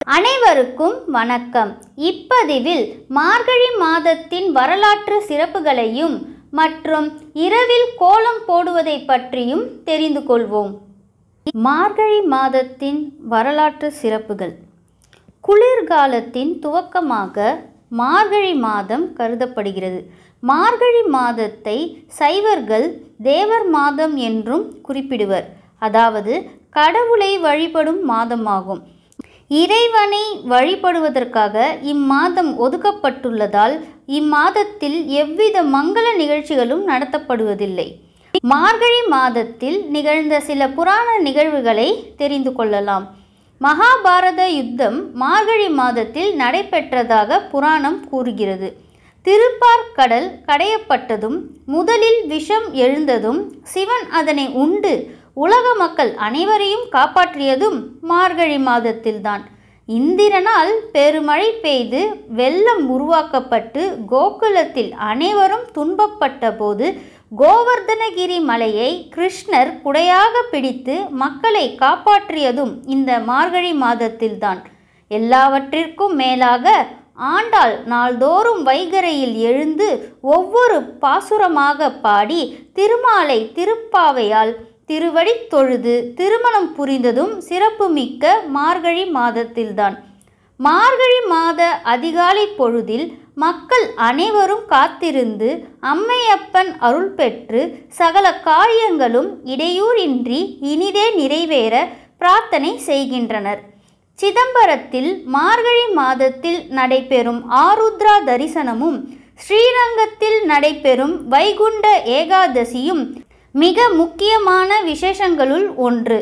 அனைவருக்கும் வணக்கம் இப்பதிவில் மார்கழி மாதத்தின் வரலாற்று சிறப்புகளையும் மற்றும் இரவில் கோலம் போடுவதை பற்றியும் தெரிந்து கொள்வோம் மார்கழி மாதத்தின் வரலாற்று சிறப்புகள் குளிர்காலத்தின் துவக்கமாக மார்கழி மாதம் கருதப்படுகிறது மார்கழி மாதத்தை சைவர்கள் தேவர் மாதம் என்றும் குறிப்பிடுவர் அதாவது கடவுளை வழிபடும் மாதமாகும் இறைவனை வழிபடுவதற்காக இம்மாதம் ஒதுக்கப்பட்டுள்ளதால் இம்மாதத்தில் எவ்வித மங்கள நிகழ்ச்சிகளும் நடத்தப்படுவதில்லை மார்கழி மாதத்தில் நிகழ்ந்த சில புராண நிகழ்வுகளை தெரிந்து கொள்ளலாம் மகாபாரத யுத்தம் மார்கழி மாதத்தில் நடைபெற்றதாக புராணம் கூறுகிறது திருப்பார்கடல் கடையப்பட்டதும் முதலில் விஷம் எழுந்ததும் சிவன் அதனை உண்டு உலக மக்கள் அனைவரையும் காப்பாற்றியதும் மார்கழி மாதத்தில்தான் இந்திரனால் பெருமழை பெய்து வெள்ளம் உருவாக்கப்பட்டு கோகுலத்தில் அனைவரும் துன்பப்பட்ட போது கோவர்தனகிரி மலையை கிருஷ்ணர் குடையாக பிடித்து மக்களை காப்பாற்றியதும் இந்த மார்கழி மாதத்தில்தான் எல்லாவற்றிற்கும் மேலாக ஆண்டாள் நாள்தோறும் வைகரையில் எழுந்து ஒவ்வொரு பாசுரமாக பாடி திருமாலை திருப்பாவையால் திருவடி தொழுது திருமணம் புரிந்ததும் சிறப்புமிக்க மார்கழி மாதத்தில்தான் மார்கழி மாத அதிகாலை பொழுதில் மக்கள் அனைவரும் காத்திருந்து அம்மையப்பன் அருள் பெற்று சகல காரியங்களும் இடையூறின்றி இனிதே நிறைவேற பிரார்த்தனை செய்கின்றனர் சிதம்பரத்தில் மார்கழி மாதத்தில் நடைபெறும் ஆருத்ரா தரிசனமும் ஸ்ரீரங்கத்தில் நடைபெறும் வைகுண்ட ஏகாதசியும் மிக முக்கியமான விசேஷங்களுள் ஒன்று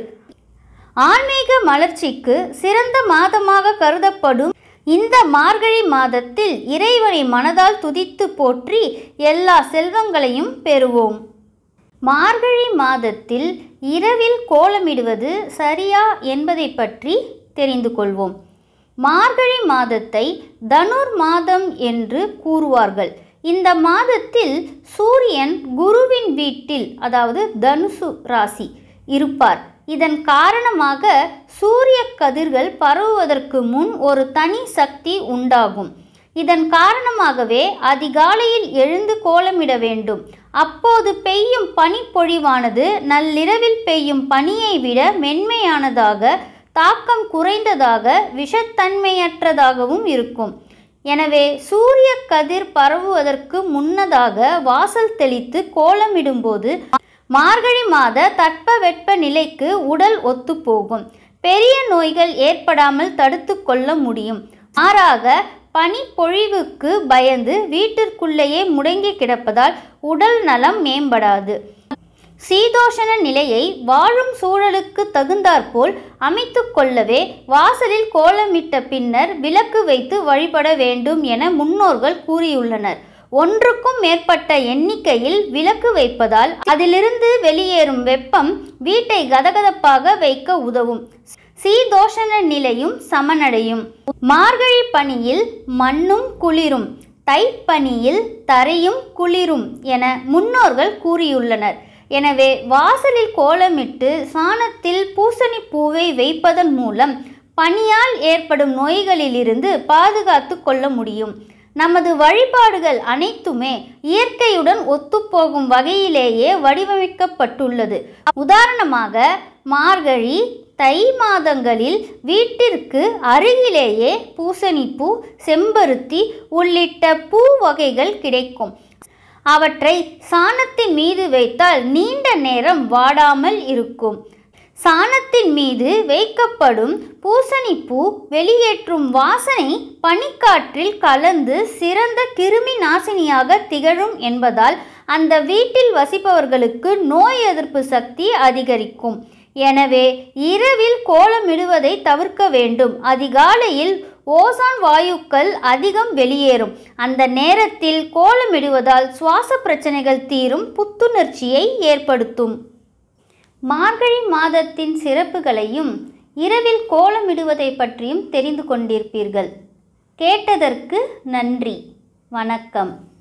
ஆன்மீக மலர்ச்சிக்கு சிறந்த மாதமாக கருதப்படும் இந்த மார்கழி மாதத்தில் இறைவனை மனதால் துதித்து போற்றி எல்லா செல்வங்களையும் பெறுவோம் மார்கழி மாதத்தில் இரவில் கோலமிடுவது சரியா என்பதை பற்றி தெரிந்து கொள்வோம் மார்கழி மாதத்தை தனுர் மாதம் என்று கூறுவார்கள் இந்த மாதத்தில் சூரியன் குருவின் வீட்டில் அதாவது தனுசு ராசி இருப்பார் இதன் காரணமாக சூரிய கதிர்கள் பரவுவதற்கு முன் ஒரு தனி சக்தி உண்டாகும் இதன் காரணமாகவே அதிகாலையில் எழுந்து கோலமிட வேண்டும் அப்போது பெய்யும் பனிப்பொழிவானது நள்ளிரவில் பெய்யும் பனியை விட மென்மையானதாக தாக்கம் குறைந்ததாக விஷத்தன்மையற்றதாகவும் இருக்கும் எனவே சூரிய கதிர் பரவுவதற்கு முன்னதாக வாசல் தெளித்து கோலமிடும்போது மார்கழி மாத தட்பவெட்ப நிலைக்கு உடல் ஒத்துப்போகும் பெரிய நோய்கள் ஏற்படாமல் தடுத்து கொள்ள முடியும் மாறாக பனி பொழிவுக்கு பயந்து வீட்டிற்குள்ளேயே முடங்கி கிடப்பதால் உடல் நலம் மேம்படாது சீதோஷண நிலையை வாழும் சூழலுக்கு தகுந்தாற்போல் அமைத்து கொள்ளவே வாசலில் கோலமிட்ட பின்னர் விளக்கு வைத்து வழிபட வேண்டும் என முன்னோர்கள் கூறியுள்ளனர் ஒன்றுக்கும் மேற்பட்ட எண்ணிக்கையில் விளக்கு வைப்பதால் அதிலிருந்து வெளியேறும் வெப்பம் வீட்டை கதகதப்பாக வைக்க உதவும் சீதோஷண நிலையும் சமனடையும் மார்கழி பனியில் மண்ணும் குளிரும் தைப்பனியில் தரையும் குளிரும் என முன்னோர்கள் கூறியுள்ளனர் எனவே வாசலில் கோலமிட்டு சாணத்தில் பூசணி பூவை வைப்பதன் மூலம் பனியால் ஏற்படும் நோய்களிலிருந்து பாதுகாத்து கொள்ள முடியும் நமது வழிபாடுகள் அனைத்துமே இயற்கையுடன் ஒத்துப்போகும் வகையிலேயே வடிவமைக்கப்பட்டுள்ளது உதாரணமாக மார்கழி தை மாதங்களில் வீட்டிற்கு அருகிலேயே பூசணிப்பூ செம்பருத்தி உள்ளிட்ட பூ வகைகள் கிடைக்கும் அவற்றை சாணத்தின் மீது வைத்தால் நீண்ட நேரம் வாடாமல் இருக்கும் சாணத்தின் மீது வைக்கப்படும் பூசணிப்பூ வெளியேற்றும் வாசனை பனிக்காற்றில் கலந்து சிறந்த கிருமி நாசினியாக திகழும் என்பதால் அந்த வீட்டில் வசிப்பவர்களுக்கு நோய் எதிர்ப்பு சக்தி அதிகரிக்கும் எனவே இரவில் கோலமிடுவதை தவிர்க்க வேண்டும் அதிகாலையில் ஓசான் வாயுக்கள் அதிகம் வெளியேறும் அந்த நேரத்தில் கோலமிடுவதால் சுவாச பிரச்சனைகள் தீரும் புத்துணர்ச்சியை ஏற்படுத்தும் மார்கழி மாதத்தின் சிறப்புகளையும் இரவில் கோலமிடுவதை பற்றியும் தெரிந்து கொண்டிருப்பீர்கள் கேட்டதற்கு நன்றி வணக்கம்